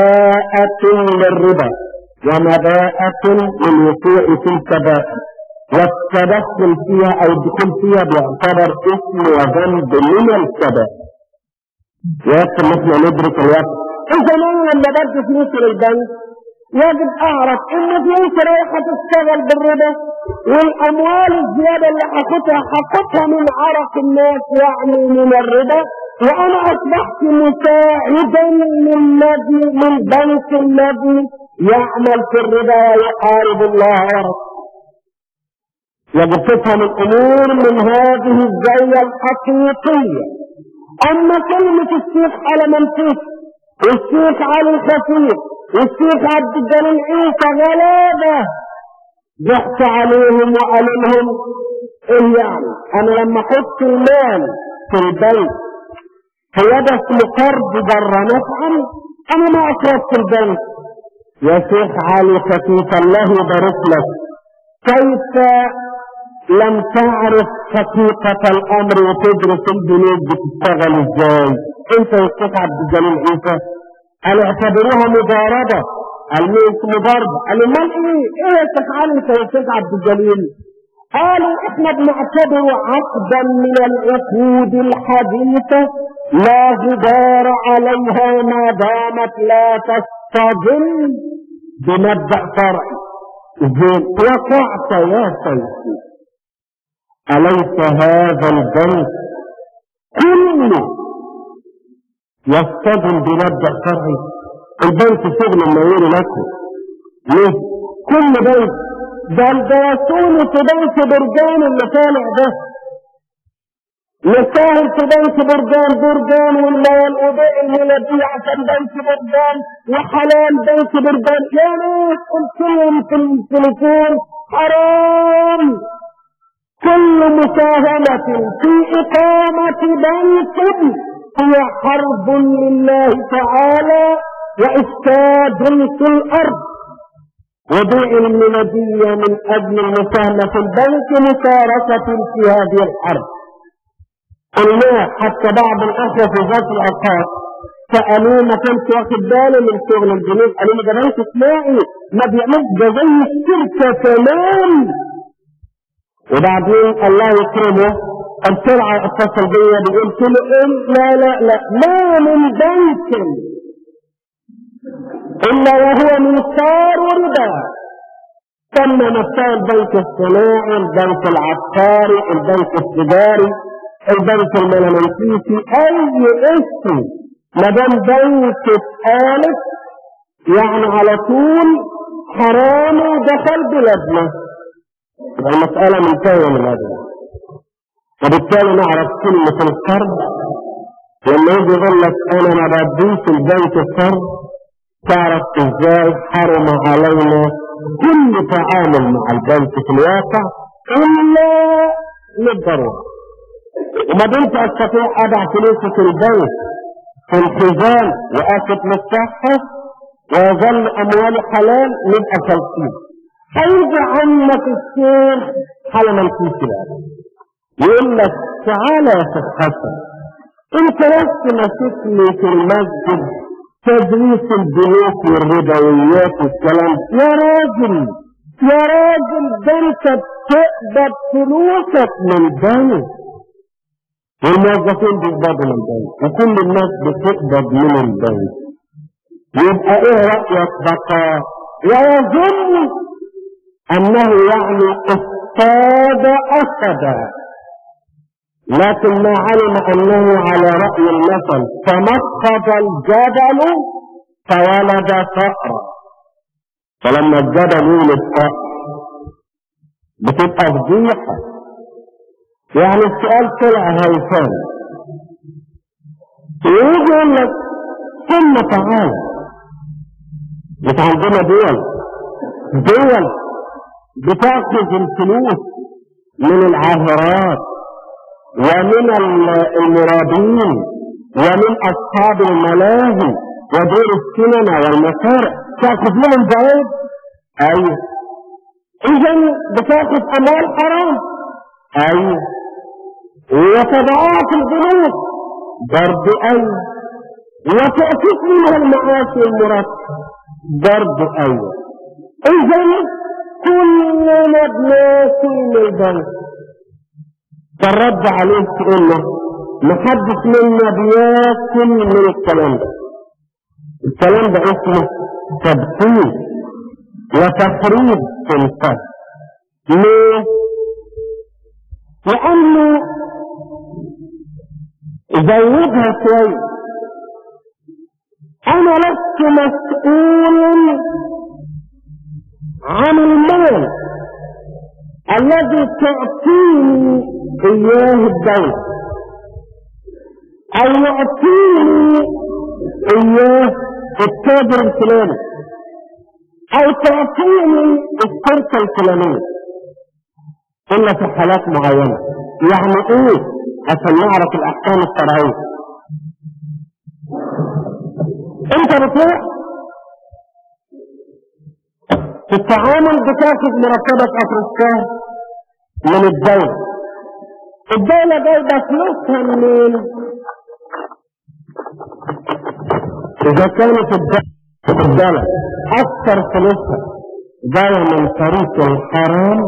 مباءة للربا ومباءة للوقوع في الكبائر والتدخل فيها او الدخول فيها بيعتبر اسم وذنب من الكبائر يكفي ان احنا ندرك الوقت اذا انا لما بدي فلوس للبنك يجب اعرف ان فلوس رايحه تشتغل بالربا والاموال الزياده اللي هاخدها هاخدها من عرق الناس يعني من الربا وانا اصبحت مساعدا للذي للبنك الذي يعمل في الربا ويحارب الله ورسوله يجب تفهم الامور من هذه الزاويه الحقيقيه اما كلمه الشيخ على منفوس والشيخ علي الخفيف والشيخ عبد الجليل عيسى غلابه ضحك عليهم وقال لهم ايه يعني انا لما احط المال في البنك هو ده اسمه قرض جر نفعا انا ما اقرضت البنك يا شيخ علي خفيف الله يبارك لك كيف لم تعرف حقيقة الأمر وتدرس البنوك بتشتغل ازاي انت يا شيخ عبد الجليل عيسى قالوا اعتبروها مضاربة قال مش مضاربة قالوا امال ايه ايه يا شيخ علي انت يا شيخ عبد الجليل قالوا احنا بنعتبره عقدا من العقود الحديثة لا غبار عليها ما دامت لا تصطدم بمبدأ فرعي زين وقعت يا سيدي أليس هذا البنك كله يصطدم بمبدأ فرعي البنك شغل منير لكم ليه كل بنك ده البرسول في بنك برجان اللي طالع ده يساهم في بنك برجان برجان والمال وباقي المنابيع عشان بنك برجان وحلال بنك برجان يا ناس قلت لهم في التليفون حرام كل مساهمة في إقامة بنك هي حرب لله تعالى وإفساد في الأرض وبيع المنبية من أجل المساهمة في البنك مشاركة في هذه الحرب قلنا حتى بعض الأخوة في ذات الأوقات سألوه ما كنت واخد بالي من شغل الجنوب قالوا لي ده بنك اسماعي ما بيعملش ده زي الشركة تمام وبعدين الله يكرمه السرعة اتصل بيا بيقول له إيه لا لا لا ما من بنك إلا وهو منصار ربا تم نفسه البنك الصناعي البنك العقاري البنك التجاري البنك الملمنسيسي أي اسم ما دام بنك اتقالت يعني على طول حرام دخل بلادنا يبقى المسألة منتهية من هذا وبالتالي نعرف كلمة القرض لما يجي يقول لك أنا ما بديش البنك القرض تعرف ازاي حرم علينا كل تعامل مع البنك في الواقع إلا للضرورة وما دمت أستطيع أضع فلوسي في البنك في الخزان وآخذ مفتاحها ويظل أموالي حلال نبقى خالصين هيرجع عنك الشيخ على ما نسيت الآن يقول لك تعالى يا شيخ حسن انت بس ماسكني في المسجد تدريس البنوك والربويات والكلام يا راجل يا راجل ده انت بتقبض فلوسك من البنك والموظفين بيقبضوا من البنك وكل الناس بتقبض من البنك يبقى ايه رأيك بقى ويظن انه يعني اصطاد اسدا لكن ما علم انه على رأي المثل تمخض الجبل فولد فأرا فلما الجبل يولد فأر بتبقى فضيحة يعني السؤال طلع هيفان ويجي يقول لك ثم تعالى مش عندنا دول دول بتاخذ الفلوس من العاهرات ومن المرابين ومن أصحاب الملاهي ودور السينما والمسارح تأخذ منهم زواج أيوه إذا بتاخذ أموال حرام أيوه وتضعها في البنوك برضه أيوه وتأتيك منها المعاش والمرتب برضه أيوه إذا كلنا بناكل من البنك فالرد عليه تقول له محدش منا بياكل من الكلام ده الكلام ده اسمه تبطيل وتخريب في الفهم ليه؟ لأنه زودها شوية أنا لست مسؤول عن المال الذي تعطيني إياه الدولة أو يعطيني إياه التاجر الفلاني أو تعطيني الشركة الفلانية إلا في حالات معينة يعني إيه عشان نعرف الأحكام الشرعية أنت بتروح في التعامل بتاخد مرتبة آخر الشهر من الدولة الدولة جايبة فلوسها منين؟ إذا كانت الدولة أكثر فلوسها جاية من طريق الحرام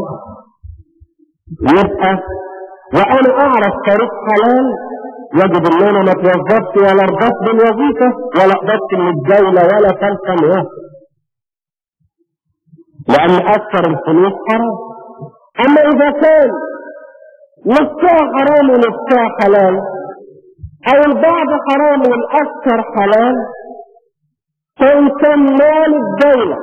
يبقى وأنا أعرف طريق حلال يجب إن أنا ما اتوظفت ولا رضيت بالوظيفة ولا قبضت من الدولة ولا فلسا واحد لأن أكثر الفلوس حرام أما إذا كان نصها حرام ونصها حلال أو البعض حرام والأكثر حلال فإن كان مال الدولة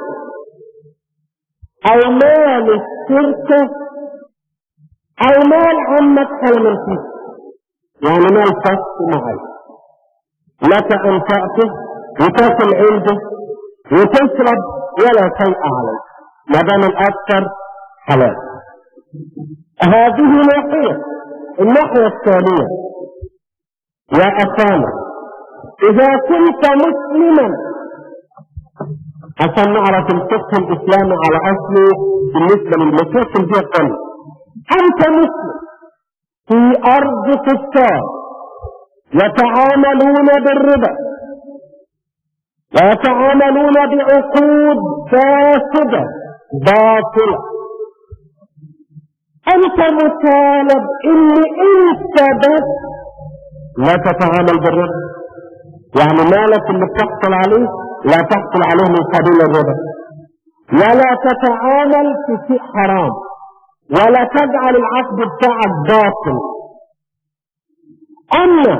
أو مال الشركة أو مال عمك حلم فيه يعني مال فصل معي لك أن تأكل وتاكل عنده وتشرب ولا شيء عليك ما دام الأكثر حلال هذه ناحية الناحية الثانية يا أخانا إذا كنت مسلما عشان نعرف الفقه الإسلامي على أصله بالنسبة للمشاكل دي قل أنت مسلم في أرض كفار يتعاملون بالربا ويتعاملون بعقود فاسدة باطلة أنت مطالب إن أنت بس لا تتعامل بالربا يعني مالك اللي بتحصل عليه لا تحصل عليه من قبيل الربا ولا تتعامل في شيء حرام ولا تجعل العقد بتاعك باطل أما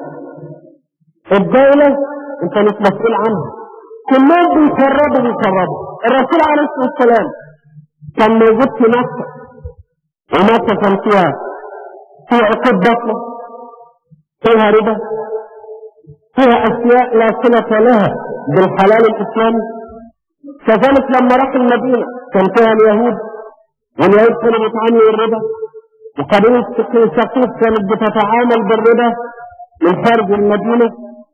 الدولة أنت مش مسؤول عنها كلهم بيخربوا بيخربوا الرسول عليه الصلاة والسلام كان موجود في مكة ومكة كان فيها في عقود باطلة فيها ربا فيها أشياء لا صلة لها بالحلال الإسلامي كذلك لما راح المدينة كان فيها اليهود واليهود كانوا بيتعاملوا بالربا وقبيلة ثقيف كانت بتتعامل بالربا من خارج المدينة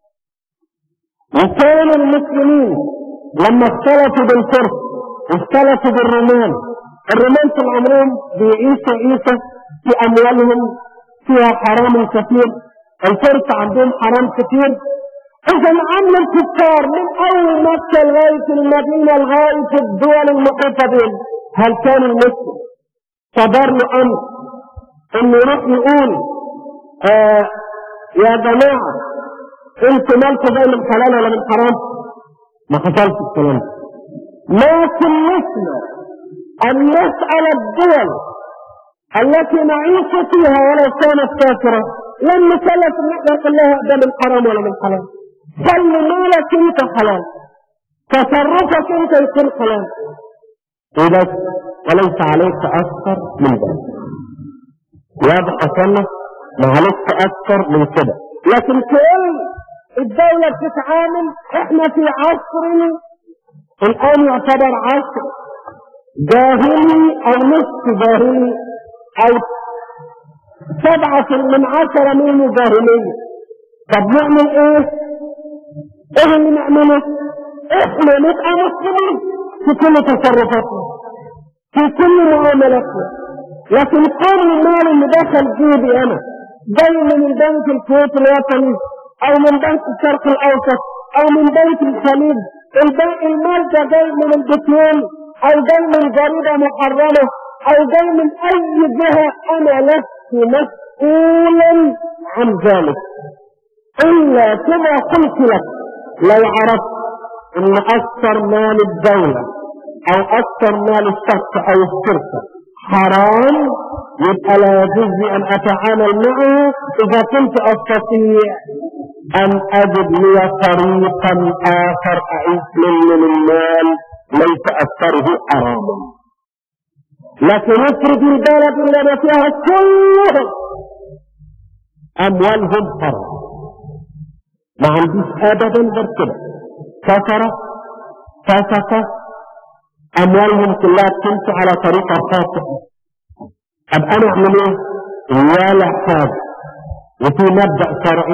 وكان المسلمين لما اختلطوا بالفرس واختلطوا بالرومان الرومان طول عمرهم بيعيشوا عيشة في أموالهم فيها حرام كثير الفرس عندهم حرام كثير إذا عمل الكفار من أول مكة لغاية المدينة لغاية الدول المحيطة بهم هل كان المسلم صدر له أمر إنه يروح يقول آه يا جماعة انتوا مالكوا جاي من حلال ولا من حرام؟ ما حصلش الكلام ده. لكن نسمع أن نسأل الدول التي نعيش فيها ولو كانت كافرة لم نكلف ان احنا نقول لها ده من حرام ولا من حلال خلي مالك انت حلال تصرفك انت يكون حلال وبس وليس عليك اكثر من ذلك واضح اصلا ما عليك اكثر من كده لكن كل الدولة بتتعامل احنا في عصر الان يعتبر عصر جاهلي او نصف جاهلي او سبعة من عشرة منه جاهلية طب نعمل ايه ايه اللي نعمله احنا نبقى مسلمين في كل تصرفاتنا في كل معاملاتنا لكن كل المال اللي دخل جيبي انا جاي من البنك الكويت الوطني او من بنك الشرق الاوسط او من بنك الخليج المال ده جاي من البترول او جاي من جريدة محرمة او جاي من اي جهة انا لست مسؤولا عن ذلك الا كما قلت لك لو عرفت ان اكثر مال الدولة او اكثر مال الشخص او الشركة حرام يبقى لا يجوز لي ان اتعامل معه اذا كنت استطيع ان اجد لي طريقا اخر اعيش منه من المال ليس اكثره حراما لكن افرض البلد اللي انا فيها كلهم اموالهم حرام ما عنديش ابدا غير كده كفره فسقه اموالهم كلها بتمشي على طريقه خاطئه طب انا اعمل ايه ولا حاجه وفي مبدا شرعي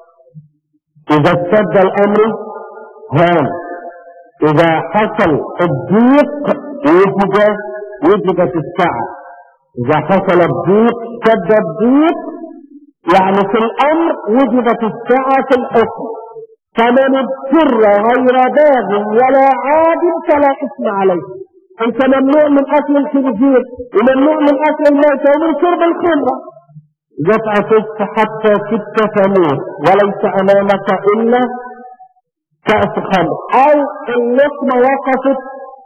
اذا اشتد الامر هان اذا حصل الضيق وجد وجدت السعه اذا حصل الضيق اشتد الضيق يعني في الامر وجدت السعه في الحكم فمن اضطر غير باغ ولا عاد فلا اثم عليه انت ممنوع من اكل الخنزير وممنوع من اكل الميتة ومن شرب الخمرة جت عطشت حتى كدت تموت وليس امامك الا كأس خمر او اللقمة وقفت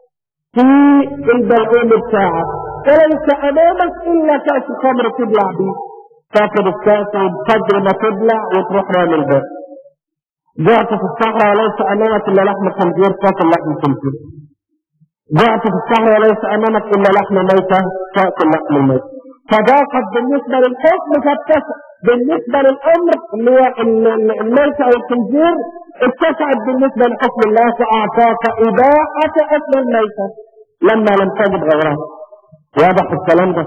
في البلعوم بتاعك وليس امامك الا كأس خمر تبلع بيه تاخد الكأس وبقدر ما تبلع وتروح رامي البيت جعت في الصحراء وليس امامك الا لحم خنزير تاكل لحم خنزير جعت في الصحراء وليس امامك الا لحم ميتة تاكل لحم الميت فضاقت بالنسبة للحكم فاتسع بالنسبة للامر اللي هو الميتة او الخنزير اتسعت بالنسبة لحكم الله فاعطاك اباحة اكل الميتة لما لم تجد غيرها واضح الكلام ده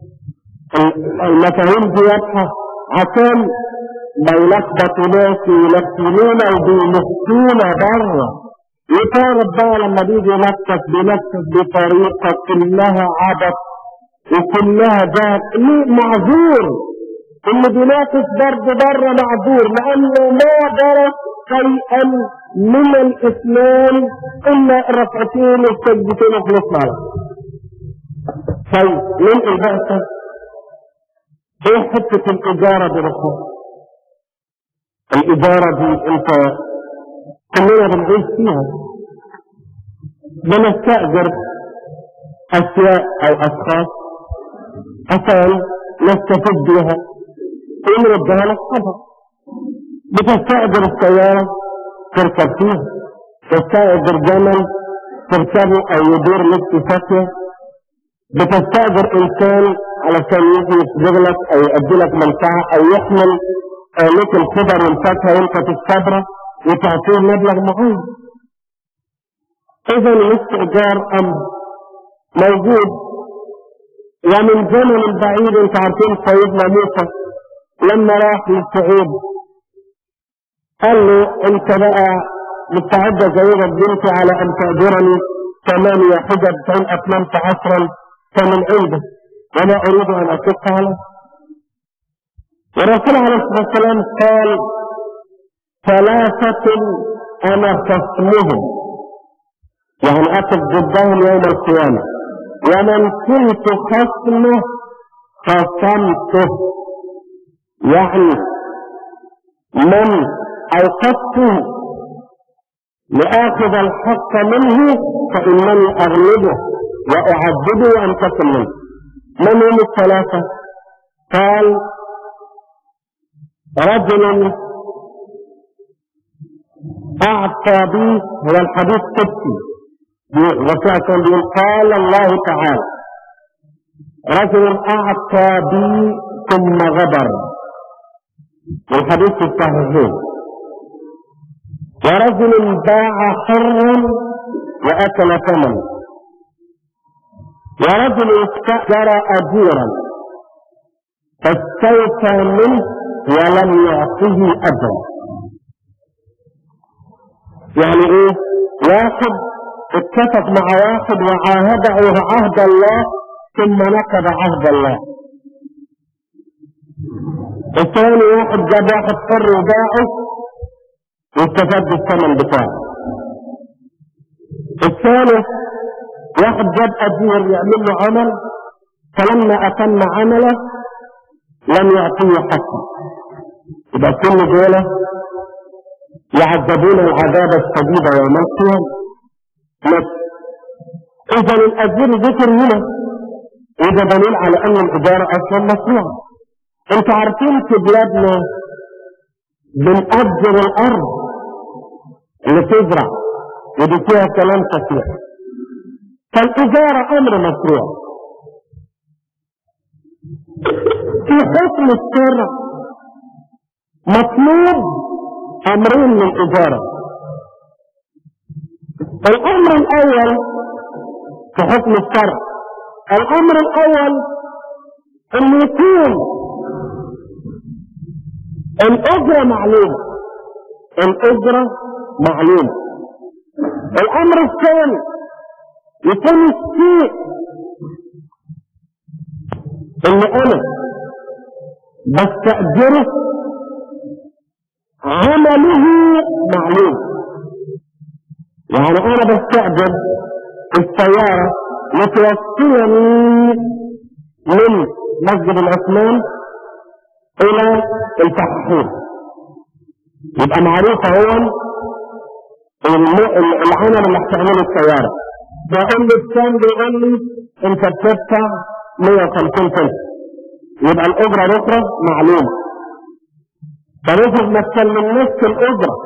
المفاهيم دي واضحة عشان ما يلخبطوا ناس يلخبطونا وبيلخبطونا بره يطالب بقى لما بيجي ينفذ بينفذ بطريقة كلها عبث وكلها ذات ليه معذور اللي بينافس برضه بره معذور لانه ما درس شيئا من الاسلام الا ركعتين وسجدتين وخلصنا على طيب ننقل بقى ايه حته الاجاره برسول الإدارة دي أنت كلنا بنعيش فيها بنستأجر أشياء أو أشخاص عشان نستفيد بها ونردها لك طبعا بتستأجر السيارة تركب فيها تستأجر جمل تركبه أو يدور لك سكة بتستأجر إنسان علشان يجي يشغلك أو يؤدي لك منفعة أو يحمل لك الخبر والفاكهة وانت تستبرى وتعطيه مبلغ معين اذا الاستئجار امر موجود ومن زمن بعيد انت عارفين سيدنا موسى لما راح للصعود قال له انت بقى مستعد زوجك بنتي على ان تأجرني ثمانية حجج فإن أتممت عشرا فمن عندك ولا أريد أن أشق عليك والرسول عليه الصلاة والسلام قال ثلاثة أنا خصمهم يعني أقف ضدهم يوم القيامة ومن كنت خصمه خصمته يعني من أوقفته لآخذ الحق منه فإنني أغلبه وأعذبه وأنتقم منه من هم الثلاثة؟ قال رجل أعطى بي هو الحديث قدسي وسعة بيقول قال الله تعالى رجل أعطى بي ثم غدر والحديث الصحيحين ورجل باع حرا وأكل ثمن ورجل استأجر أجيرا فاستوفى منه ولم يعطه أجرا يعني ايه واحد اتفق مع واحد وعاهده عهد الله ثم نقض عهد الله الثاني واحد جاب واحد حر وباعه واستفاد بالثمن بتاعه الثالث واحد جاب أجير يعمل له عمل فلما أتم عمله لم يعطيه حقه يبقى كل دول يعذبون العذاب الشديد يوم القيامة إذا الأجير ذكر هنا وده دليل على أن الإدارة أصلا مشروعة أنتوا عارفين في بلادنا بنأجر الأرض اللي تزرع ودي فيها كلام كثير فالإدارة أمر مشروع في حكم الشرع مطلوب أمرين للإدارة الأمر الأول في حكم الشرع الأمر الأول أن يكون الأجرة معلومة الأجرة معلومة الأمر الثاني يكون الشيء اللي أنا بستأجره عمله معلوم يعني أنا بستأجر السيارة لتوصلني من مسجد العثمان إلى الفحفور يبقى معروف هو العمل اللي هتعمله السيارة بقول لي بكام بيقول لي انت بتدفع 150 سنت يبقى الأجرة بكرة معلومة فنفرض ما تكلمناش في الأجرة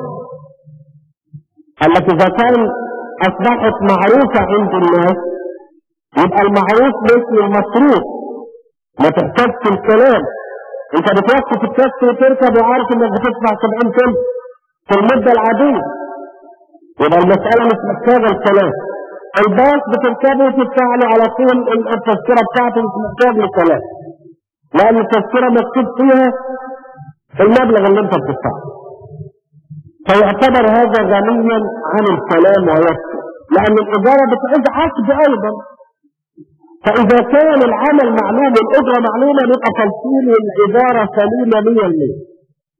التي إذا كان أصبحت معروفة عند الناس يبقى المعروف مثل المصروف ما تحتاجش الكلام انت بتوقف التاكسي وتركب وعارف انك بتدفع 70 سنت في المدة العادية يبقى المسألة مش محتاجة الكلام الباص بتركبه وتدفع له على طول التذكرة بتاعته مش محتاج للكلام لأن التذكرة مكتوب فيها المبلغ اللي انت بتدفعه فيعتبر هذا غنيا عن الكلام ويكفي لأن الإدارة بتعيد عقد أيضا فإذا كان العمل معلوم والأجرة معلومة يبقى تلقين الإدارة سليمة 100%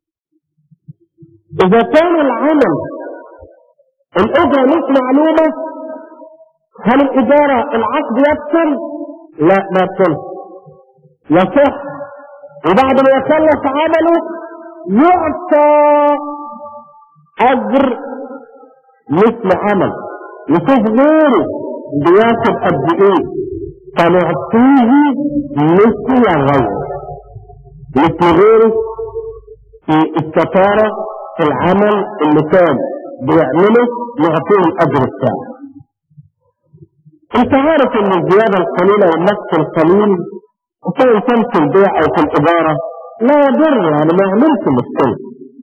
إذا كان العمل الأجرة مش معلومة هل الإدارة العقد يبطل؟ لا ما يبطل يصح وبعد ما يخلص عمله يعطى أجر مثل عمل نشوف غيره بياخد قد إيه فنعطيه مثل غيره مثل غيره في الستارة في العمل اللي كان بيعمله نعطيه الأجر بتاعه انت عارف ان الزيادة القليلة والنقص القليل سواء كان في البيع او في الإدارة لا يضر يعني ما يعملش مشكلة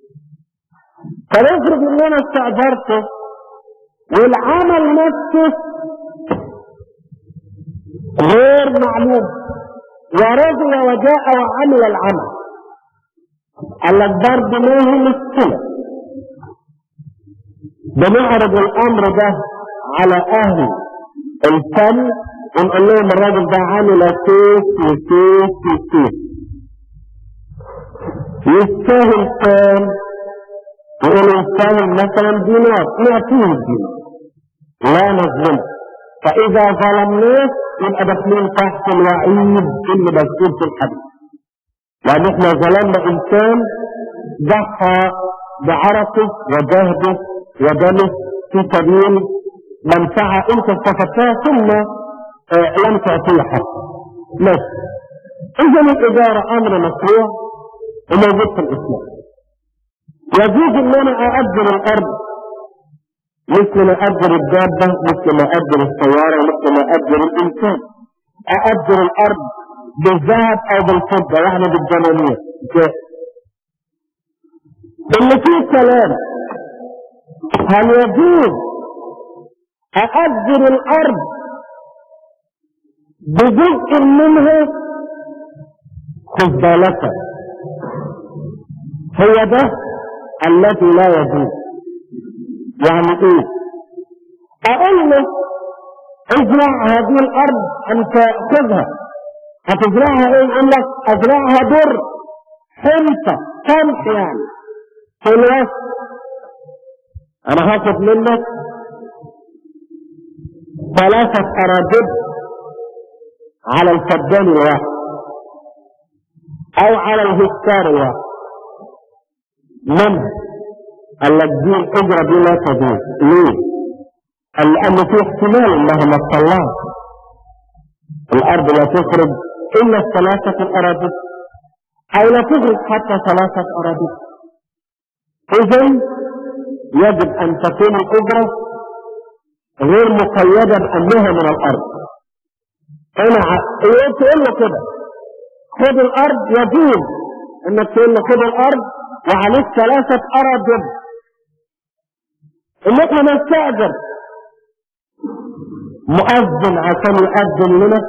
فنفرض ان انا استأجرته والعمل نفسه غير معلوم ورضي وجاء وعمل العمل قال لك برضه ما هي مشكلة بنعرض الأمر ده على أهل الفن ونقول لهم الراجل ده عامل كيف وكيف وكيف يستاهل كام يقول يستاهل مثلا دينار نعطيه الدينار لا نظلمه فإذا ظلمناه يبقى داخلين تحت الوعيد اللي مذكور في الحديث لأن احنا ظلمنا إنسان ضحى بعرقه وجهده ودمه في سبيل منفعة انت استفدتها ثم آه لم تعطيه حقه ماشي اذا الادارة امر مشروع وموجود في الاسلام يجوز ان انا ااجر الارض مثل ما اجر الدابة مثل ما اجر السيارة مثل ما اجر الانسان ااجر الارض بالذهب او بالفضة يعني بالدنانير اللي فيه كلام هل يجوز أأجر الأرض بجزء منها خذ بالك هو ده الذي لا يجوز يعني ايه اقول له ازرع هذه الارض انت خذها هتزرعها ايه يقول لك ازرعها در حنطة قمح يعني في الوسط انا هاخد منك ثلاثة أراضب على الفدان الواحد أو على الهكتار الواحد منها قال لك دي الأجرة دي لا تجوز ليه؟ قال لأن في احتمال إنها ما تطلعش الأرض لا تخرج إلا الثلاثة الأراضي أو لا تخرج حتى ثلاثة أراضي إذا يجب أن تكون الأجرة غير مقيدة بأنها من الأرض أنا إيه تقول له كده خد الأرض يجوز إنك تقول له خد الأرض وعليك ثلاثة أراضي إن إحنا نستأجر مؤذن عشان يؤذن لنا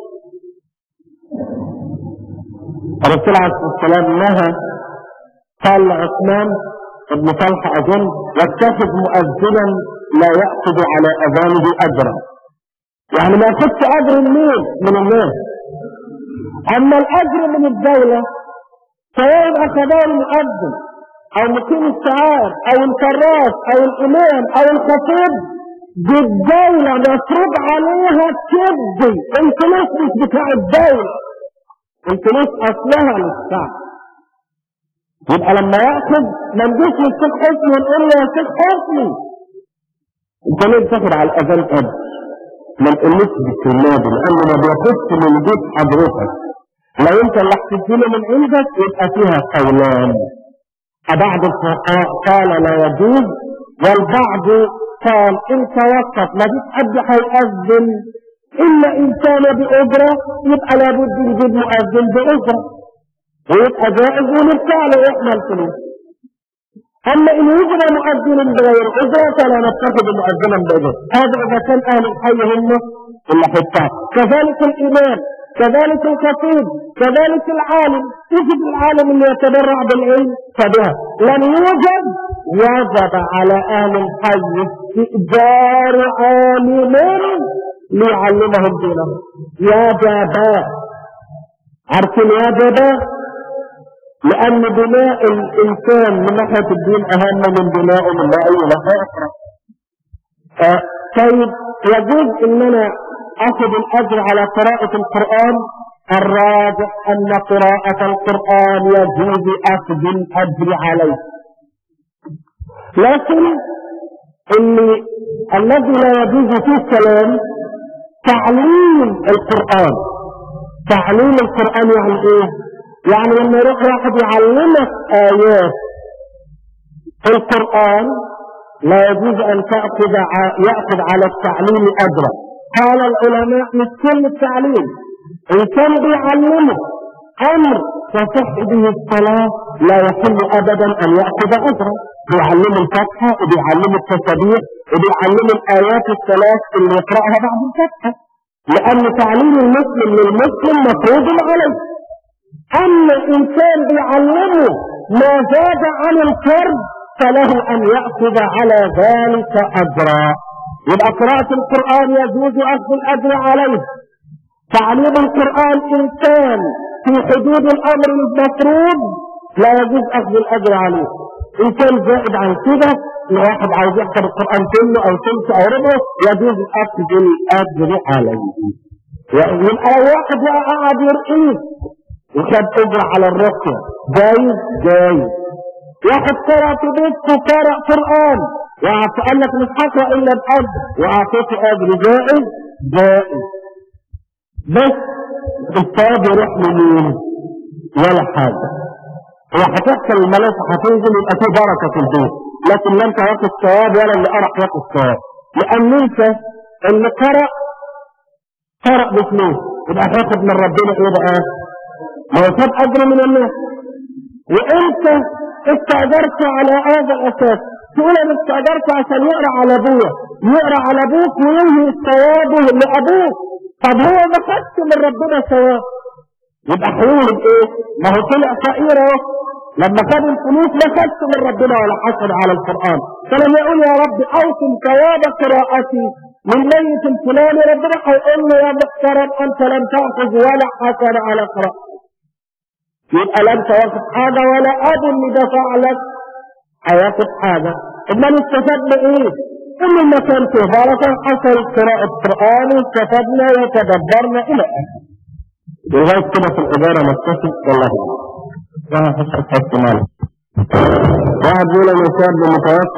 الرسول عليه الصلاة والسلام نهى قال لعثمان ابن طلحة أظن واتخذ مؤذنا لا يأخذ على أذانه أجرا يعني ما ياخدش أجر منين من الناس أما الأجر من الدولة سواء أخذه المؤذن أو مقيم الشعار أو الكراس أو الإمام أو الخطيب دي الدولة مفروض عليها تدي الفلوس مش بتاع الدولة الفلوس أصلها للشعب يبقى لما ياخذ ما نجيش للشيخ حسني ونقول له يا شيخ حسني انت ليه بتاخد على الاذان قد ما نقولش بالكلمه لانه ما بياخدش من بيت حضرتك لو انت اللي هتديله من عندك يبقى فيها قولان بعض الفقهاء قال لا يجوز والبعض قال ان توقف ما فيش حد هيأذن الا ان كان باجره يبقى لابد يجيب مؤذن باجره ويبقى جائز وندفع له احنا الفلوس اما ان وجد مؤذن بغير اجره فلا نتخذ مؤذنا باجره هذا اذا كان اهل الحي هم اللي حطاه كذلك الامام كذلك الخطيب كذلك العالم يجب العالم اللي يتبرع بالعلم فبها لم يوجد وجب على اهل الحي استئجار عالم ليعلمهم دينهم يا جابا عارفين يا جابا لأن بناء الإنسان من ناحية الدين أهم من بناء من أي ناحية أخرى. آه طيب يجوز إن أنا أخذ الأجر على قراءة القرآن الراجح أن قراءة القرآن يجوز أخذ الأجر عليه. لكن اللي الذي لا يجوز فيه الكلام تعليم القرآن. تعليم القرآن يعني إيه؟ يعني لما يروح واحد يعلمك آيات في القرآن لا يجوز أن تأخذ يأخذ على التعليم أجرا قال العلماء مش كل التعليم إن كان بيعلمه أمر تصح به الصلاة لا يحل أبدا أن يأخذ أجرا بيعلم الفتحة وبيعلم التسابيح وبيعلم الآيات الثلاث اللي يقرأها بعد الفتحة لأن تعليم المسلم للمسلم مفروض عليه أما إنسان بيعلمه ما زاد عن الفرد فله أن يأخذ على ذلك أجرا يبقى قراءة القرآن يجوز أخذ الأجر عليه تعليم القرآن إنسان في حدود الأمر المفروض لا يجوز أخذ الأجر عليه إن كان زائد عن كده الواحد عاوز يحفظ القرآن كله أو ثلث أو ربعه يجوز أخذ الأجر عليه يبقى لو واحد قاعد يرقيه وخد اجر على الرقية جايز جايز واحد قرأ في بيته قرأ قرآن وقال لك مش هقرأ الا بأجر واعطيته اجر جائز جائز بس الثواب يروح لمين ولا حاجة هو هتحصل الملائكة هتنزل يبقى في بركة في البيت لكن لا انت واخد ثواب ولا اللي قرأ ياخد ثواب لان انت اللي قرأ قرأ بفلوس يبقى هياخد من ربنا ايه بقى ما هو خد اجر من الناس وانت استأجرت على هذا الاساس تقول انا استأجرت عشان يقرا على ابويا يقرا على ابوك وينهي ثوابه لابوك طب هو ما خدش من ربنا ثواب يبقى حلول ايه ما هو طلع فقير اهو لما خد الفلوس ما خدش من ربنا ولا حصل على القران فلما يقول يا رب اوصل ثواب قراءتي من ميت الفلاني ربنا هيقول له يا محترم انت لم تاخذ ولا حسن على قراءتك يبقى لا انت واخد حاجة ولا ابو اللي دفع لك هياخد حاجة امال استفدنا ايه كل ما كان فيه بركة حصل قراءة قرآن واستفدنا وتدبرنا إلى آخره لغاية كده في الإدارة نكتشف والله أعلم. واحد بيقول أنا شاب متوسط